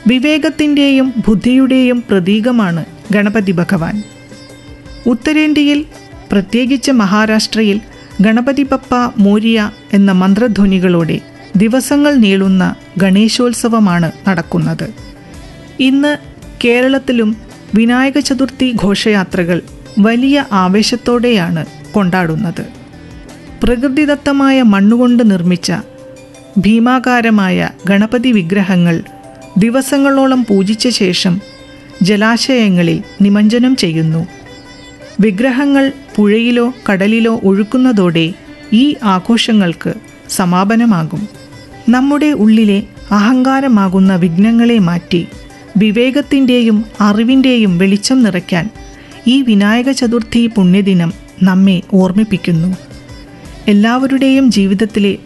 വിവേകത്തിൻ്റെയും ബുദ്ധിയുടെയും പ്രതീകമാണ് ഗണപതി ഭഗവാൻ ഉത്തരേന്ത്യയിൽ പ്രത്യേകിച്ച് മഹാരാഷ്ട്രയിൽ ഗണപതി ബപ്പ മോരിയ എന്ന മന്ത്രധ്വനികളോടെ ദിവസങ്ങൾ നീളുന്ന ഗണേശോത്സവമാണ് നടക്കുന്നത് ഇന്ന് കേരളത്തിലും വിനായക ചതുർത്ഥി ഘോഷയാത്രകൾ വലിയ ആവേശത്തോടെയാണ് കൊണ്ടാടുന്നത് പ്രകൃതിദത്തമായ മണ്ണുകൊണ്ട് നിർമ്മിച്ച ഭീമാകാരമായ ഗണപതി വിഗ്രഹങ്ങൾ ദിവസങ്ങളോളം പൂജിച്ച ശേഷം ജലാശയങ്ങളിൽ നിമഞ്ജനം ചെയ്യുന്നു വിഗ്രഹങ്ങൾ പുഴയിലോ കടലിലോ ഒഴുക്കുന്നതോടെ ഈ ആഘോഷങ്ങൾക്ക് സമാപനമാകും നമ്മുടെ ഉള്ളിലെ അഹങ്കാരമാകുന്ന വിഘ്നങ്ങളെ മാറ്റി വിവേകത്തിൻ്റെയും അറിവിൻ്റെയും വെളിച്ചം നിറയ്ക്കാൻ ഈ വിനായക ചതുർത്ഥി പുണ്യദിനം നമ്മെ ഓർമ്മിപ്പിക്കുന്നു എല്ലാവരുടെയും ജീവിതത്തിലെ